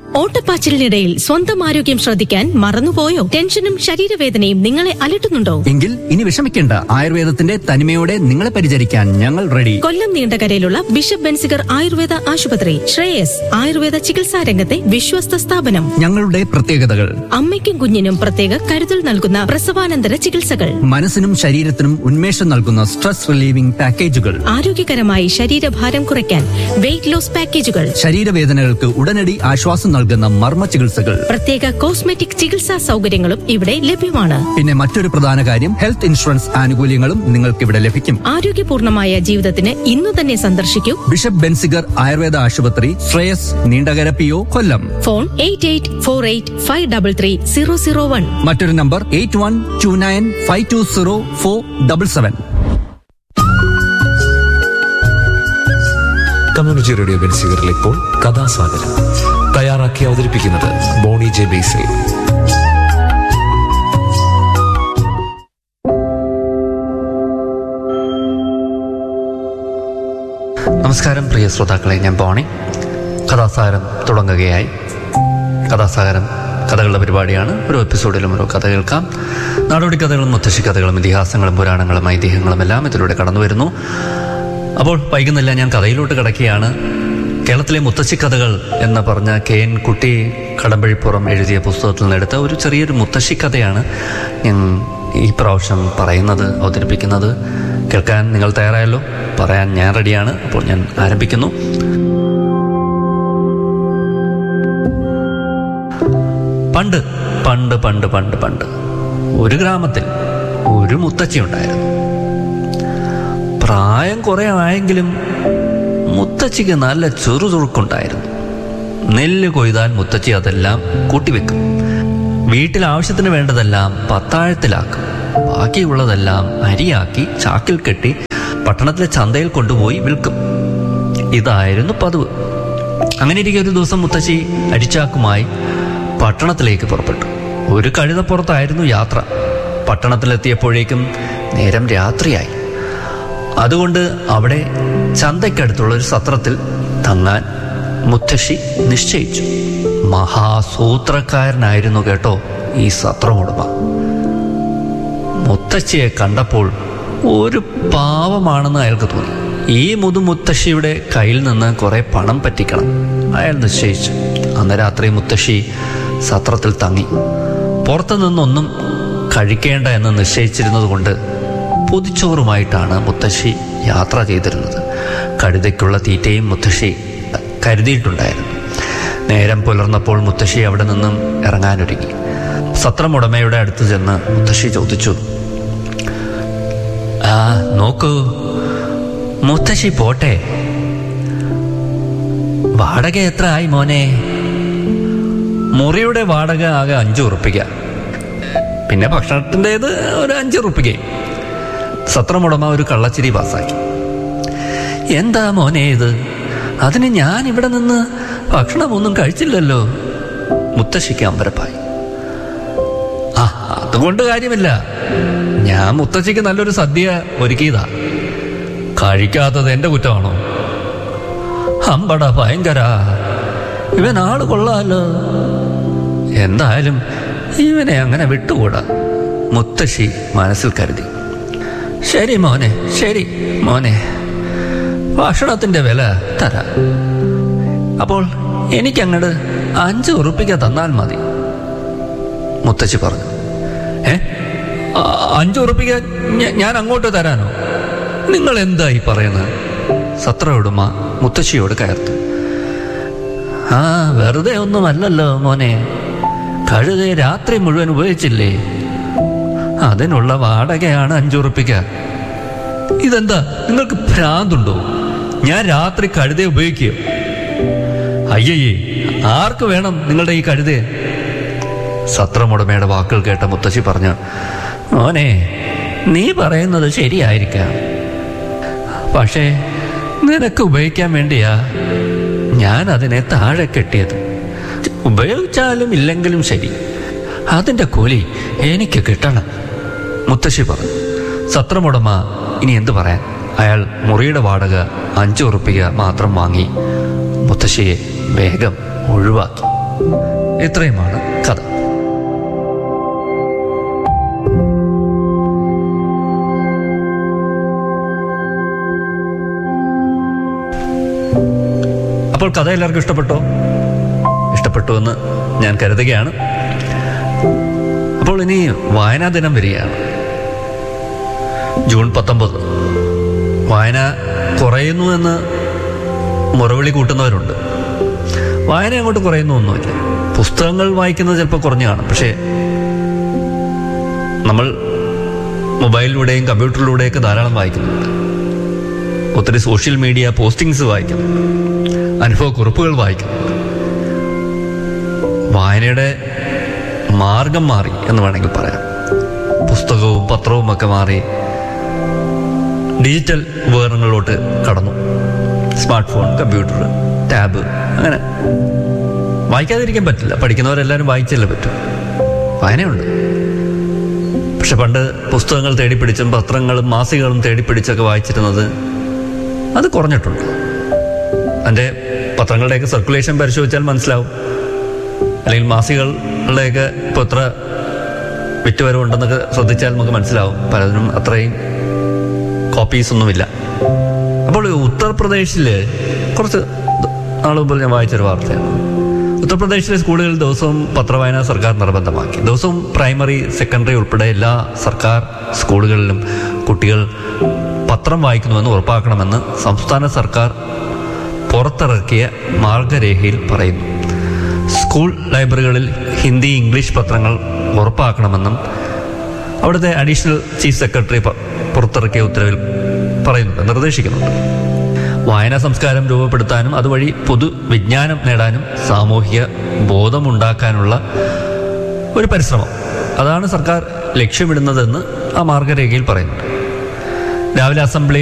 ഓട്ടപ്പാച്ചിലിനിടയിൽ സ്വന്തം ആരോഗ്യം ശ്രദ്ധിക്കാൻ മറന്നുപോയോ ടെൻഷനും ശരീരവേദനയും നിങ്ങളെ അലട്ടുന്നുണ്ടോ എങ്കിൽ ഇനി വിഷമിക്കേണ്ട ആയുർവേദത്തിന്റെ തനിമയോടെ നിങ്ങളെ പരിചരിക്കാൻ ഞങ്ങൾ റെഡി കൊല്ലം നീണ്ടകരയിലുള്ള ബിഷപ്പ് ബെൻസിഗർ ആയുർവേദ ആശുപത്രി ശ്രേയസ് ആയുർവേദ ചികിത്സാ രംഗത്തെ വിശ്വസ്ത സ്ഥാപനം ഞങ്ങളുടെ പ്രത്യേകതകൾ അമ്മയ്ക്കും കുഞ്ഞിനും പ്രത്യേക കരുതൽ നൽകുന്ന പ്രസവാനന്തര ചികിത്സകൾ മനസ്സിനും ശരീരത്തിനും ഉന്മേഷം നൽകുന്ന സ്ട്രെസ് റിലീവിംഗ് പാക്കേജുകൾ ആരോഗ്യകരമായി ശരീരഭാരം കുറയ്ക്കാൻ വെയിറ്റ് ലോസ് പാക്കേജുകൾ ശരീരവേദനകൾക്ക് ഉടനടി ആശ്വാസം നൽകുന്ന മർമ്മ ചികിത്സകൾ പ്രത്യേക കോസ്മെറ്റിക് ചികിത്സാ സൗകര്യങ്ങളും ഇവിടെ ലഭ്യമാണ് പിന്നെ മറ്റൊരു പ്രധാന കാര്യം ഹെൽത്ത് ഇൻഷുറൻസ് ആനുകൂല്യങ്ങളും നിങ്ങൾക്ക് ഇവിടെ ലഭിക്കും ആരോഗ്യപൂർണമായ ജീവിതത്തിന് ഇന്നു തന്നെ സന്ദർശിക്കൂ ബിഷപ്പ് ബെൻസിഗർ ആയുർവേദ ആശുപത്രി Shreyas Neendakara P O Kollam phone eight eight four eight five double three zero zero one മറ്റൊരു number eight one two nine five two zero four double seven community radio ബെൻസിഗറിൽ ഇപ്പോൾ കഥാസാഗരം തയ്യാറാക്കി അവതരിപ്പിക്കുന്നത് ബോണി ജെ ബേസിൽ നമസ്കാരം പ്രിയ ശ്രോതാക്കളെ ഞാൻ ബോണി കഥാസാഗരം തുടങ്ങുകയായി കഥാസാഗരം കഥകളുടെ പരിപാടിയാണ് ഓരോ എപ്പിസോഡിലും ഓരോ കഥ കേൾക്കാം നാടോടി കഥകളും മുത്തശ്ശി കഥകളും ഇതിഹാസങ്ങളും പുരാണങ്ങളും ഐതിഹ്യങ്ങളും എല്ലാം ഇതിലൂടെ കടന്നു വരുന്നു അപ്പോൾ വൈകുന്നില്ല ഞാൻ കഥയിലോട്ട് കിടക്കുകയാണ് കേരളത്തിലെ മുത്തശ്ശി കഥകൾ എന്ന് പറഞ്ഞ കെ എൻ കുട്ടി കടമ്പഴിപ്പുറം എഴുതിയ പുസ്തകത്തിൽ നിന്നെടുത്ത ഒരു ചെറിയൊരു മുത്തശ്ശി കഥയാണ് ഞാൻ ഈ പ്രാവശ്യം പറയുന്നത് അവതരിപ്പിക്കുന്നത് കേൾക്കാൻ നിങ്ങൾ തയ്യാറായല്ലോ പറയാൻ ഞാൻ റെഡിയാണ് അപ്പോൾ ഞാൻ ആരംഭിക്കുന്നു പണ്ട് പണ്ട് പണ്ട് പണ്ട് പണ്ട് ഒരു ഗ്രാമത്തിൽ ഒരു മുത്തച്ഛി ഉണ്ടായിരുന്നു പ്രായം കുറെ ആയെങ്കിലും മുത്തച്ഛിക്ക് നല്ല ചെറുതുറുക്കുണ്ടായിരുന്നു നെല്ല് കൊയ്താൽ മുത്തച്ഛി അതെല്ലാം കൂട്ടിവെക്കും വീട്ടിൽ ആവശ്യത്തിന് വേണ്ടതെല്ലാം പത്താഴത്തിലാക്കും ബാക്കിയുള്ളതെല്ലാം അരിയാക്കി ചാക്കിൽ കെട്ടി പട്ടണത്തിലെ ചന്തയിൽ കൊണ്ടുപോയി വിൽക്കും ഇതായിരുന്നു പതിവ് അങ്ങനെ ഇരിക്കെ ഒരു ദിവസം മുത്തശ്ശി അരിച്ചാക്കുമായി പട്ടണത്തിലേക്ക് പുറപ്പെട്ടു ഒരു കഴുതപ്പുറത്തായിരുന്നു യാത്ര പട്ടണത്തിലെത്തിയപ്പോഴേക്കും നേരം രാത്രിയായി അതുകൊണ്ട് അവിടെ ചന്തയ്ക്കടുത്തുള്ള ഒരു സത്രത്തിൽ തങ്ങാൻ മുത്തശ്ശി നിശ്ചയിച്ചു മഹാസൂത്രക്കാരനായിരുന്നു കേട്ടോ ഈ സത്രമുടമ മുത്തശ്ശിയെ കണ്ടപ്പോൾ ഒരു പാവമാണെന്ന് അയാൾക്ക് തോന്നി ഈ മുതുമുത്തശ്ശിയുടെ കയ്യിൽ നിന്ന് കുറെ പണം പറ്റിക്കണം അയാൾ നിശ്ചയിച്ചു അന്ന് രാത്രി മുത്തശ്ശി സത്രത്തിൽ തങ്ങി പുറത്തു നിന്നൊന്നും കഴിക്കേണ്ട എന്ന് നിശ്ചയിച്ചിരുന്നത് കൊണ്ട് പൊതിച്ചോറുമായിട്ടാണ് മുത്തശ്ശി യാത്ര ചെയ്തിരുന്നത് കഴുതയ്ക്കുള്ള തീറ്റയും മുത്തശ്ശി കരുതിയിട്ടുണ്ടായിരുന്നു നേരം പുലർന്നപ്പോൾ മുത്തശ്ശി അവിടെ നിന്നും ഇറങ്ങാനൊരുങ്ങി സത്രമുടമയുടെ അടുത്ത് ചെന്ന് മുത്തശ്ശി ചോദിച്ചു ആ നോക്കൂ മുത്തശ്ശി പോട്ടെ വാടക എത്ര ആയി മോനെ മുറിയുടെ വാടക ആകെ അഞ്ചു ഉറപ്പിക്ക പിന്നെ ഭക്ഷണത്തിൻ്റെത് ഒരു അഞ്ച് ഉറപ്പിക്ക സത്രമുടമ ഒരു കള്ളച്ചിരി പാസ്സാക്കി എന്താ മോനെ ഇത് അതിന് ഞാൻ ഇവിടെ നിന്ന് ഭക്ഷണമൊന്നും കഴിച്ചില്ലല്ലോ മുത്തശ്ശിക്ക് അമ്പരപ്പായി ആ അതുകൊണ്ട് കാര്യമില്ല ഞാൻ മുത്തശ്ശിക്ക് നല്ലൊരു സദ്യ ഒരുക്കിയതാ കഴിക്കാത്തത് എന്റെ കുറ്റമാണോ അമ്പട ഭയങ്കര ഇവൻ ആള് കൊള്ളാലോ എന്തായാലും ഇവനെ അങ്ങനെ വിട്ടുകൂടാ മുത്തശ്ശി മനസ്സിൽ കരുതി ശരി മോനെ ശരി മോനെ ഭക്ഷണത്തിന്റെ വില തരാം അപ്പോൾ എനിക്കങ്ങട് അഞ്ച് ഉറുപ്പിക തന്നാൽ മതി മുത്തശ്ശി പറഞ്ഞു ഏ ആ, അഞ്ച് ഉറുപ്പിക ഞ- ഞാൻ അങ്ങോട്ട് തരാനോ നിങ്ങൾ എന്തായി പറയുന്നത് സത്ര ഉടമ മുത്തശ്ശിയോട് കയർത്തു ആ വെറുതെ ഒന്നുമല്ലല്ലോ മോനെ കഴുതെ രാത്രി മുഴുവൻ ഉപയോഗിച്ചില്ലേ അതിനുള്ള വാടകയാണ് അഞ്ചുറപ്പിക്ക ഇതെന്താ നിങ്ങൾക്ക് ഭ്രാന്തുണ്ടോ ഞാൻ രാത്രി കഴുതെ ഉപയോഗിക്കുക അയ്യയ്യേ ആർക്ക് വേണം നിങ്ങളുടെ ഈ കഴുതേ സത്രമുടമയുടെ വാക്കുകൾ കേട്ട മുത്തശ്ശി പറഞ്ഞു മോനെ നീ പറയുന്നത് ശരിയായിരിക്കാം പക്ഷേ നിനക്ക് ഉപയോഗിക്കാൻ വേണ്ടിയാ ഞാൻ അതിനെ താഴെ കെട്ടിയത് ഉപയോഗിച്ചാലും ഇല്ലെങ്കിലും ശരി അതിന്റെ കൂലി എനിക്ക് കിട്ടണം മുത്തശ്ശി പറഞ്ഞു സത്രമുടമ ഇനി എന്തു പറയാൻ അയാൾ മുറിയുടെ വാടക അഞ്ചു ഉറുപ്പിക മാത്രം വാങ്ങി മുത്തശ്ശിയെ വേഗം ഒഴിവാക്കി ഇത്രയുമാണ് കഥ അപ്പോൾ കഥ എല്ലാവർക്കും ഇഷ്ടപ്പെട്ടോ ഇഷ്ടപ്പെട്ടു എന്ന് ഞാൻ കരുതുകയാണ് അപ്പോൾ ഇനി വായനാ ദിനം വരികയാണ് ജൂൺ പത്തൊമ്പത് വായന കുറയുന്നു എന്ന് മുറവിളി കൂട്ടുന്നവരുണ്ട് വായന അങ്ങോട്ട് കുറയുന്നു ഒന്നുമില്ല പുസ്തകങ്ങൾ വായിക്കുന്നത് ചിലപ്പോൾ കുറഞ്ഞു കാണും പക്ഷേ നമ്മൾ മൊബൈലിലൂടെയും കമ്പ്യൂട്ടറിലൂടെയൊക്കെ ധാരാളം വായിക്കുന്നുണ്ട് ഒത്തിരി സോഷ്യൽ മീഡിയ പോസ്റ്റിങ്സ് വായിക്കുന്നുണ്ട് അനുഭവക്കുറിപ്പുകൾ വായിക്കുന്നുണ്ട് വായനയുടെ മാർഗം മാറി എന്ന് വേണമെങ്കിൽ പറയാം പുസ്തകവും പത്രവും ഒക്കെ മാറി ഡിജിറ്റൽ ഉപകരണങ്ങളിലോട്ട് കടന്നു സ്മാർട്ട് ഫോൺ കമ്പ്യൂട്ടർ ടാബ് അങ്ങനെ വായിക്കാതിരിക്കാൻ പറ്റില്ല പഠിക്കുന്നവരെല്ലാവരും വായിച്ചല്ലേ പറ്റും വായനയുണ്ട് പക്ഷെ പണ്ട് പുസ്തകങ്ങൾ തേടിപ്പിടിച്ചും പത്രങ്ങളും മാസികകളും തേടിപ്പിടിച്ചൊക്കെ വായിച്ചിരുന്നത് അത് കുറഞ്ഞിട്ടുണ്ട് അതിൻ്റെ പത്രങ്ങളുടെയൊക്കെ സർക്കുലേഷൻ പരിശോധിച്ചാൽ മനസ്സിലാവും അല്ലെങ്കിൽ മാസികകളുടെയൊക്കെ ഇപ്പോൾ എത്ര വിറ്റുവരവുണ്ടെന്നൊക്കെ ശ്രദ്ധിച്ചാൽ നമുക്ക് മനസ്സിലാവും പലതിനും അത്രയും കോപ്പീസ് ഒന്നുമില്ല അപ്പോൾ ഉത്തർപ്രദേശിൽ കുറച്ച് നാൾ മുമ്പ് ഞാൻ വായിച്ചൊരു വാർത്തയാണ് ഉത്തർപ്രദേശിലെ സ്കൂളുകളിൽ ദിവസവും പത്രവായന സർക്കാർ നിർബന്ധമാക്കി ദിവസവും പ്രൈമറി സെക്കൻഡറി ഉൾപ്പെടെ എല്ലാ സർക്കാർ സ്കൂളുകളിലും കുട്ടികൾ പത്രം വായിക്കുന്നുവെന്ന് ഉറപ്പാക്കണമെന്ന് സംസ്ഥാന സർക്കാർ പുറത്തിറക്കിയ മാർഗരേഖയിൽ പറയുന്നു സ്കൂൾ ലൈബ്രറികളിൽ ഹിന്ദി ഇംഗ്ലീഷ് പത്രങ്ങൾ ഉറപ്പാക്കണമെന്നും അവിടുത്തെ അഡീഷണൽ ചീഫ് സെക്രട്ടറി പ- പുറത്തിറക്കിയ ഉത്തരവിൽ പറയുന്നുണ്ട് നിർദ്ദേശിക്കുന്നുണ്ട് വായനാ സംസ്കാരം രൂപപ്പെടുത്താനും അതുവഴി പൊതുവിജ്ഞാനം നേടാനും സാമൂഹിക ബോധമുണ്ടാക്കാനുള്ള ഒരു പരിശ്രമം അതാണ് സർക്കാർ ലക്ഷ്യമിടുന്നതെന്ന് ആ മാർഗരേഖയിൽ പറയുന്നുണ്ട് രാവിലെ അസംബ്ലി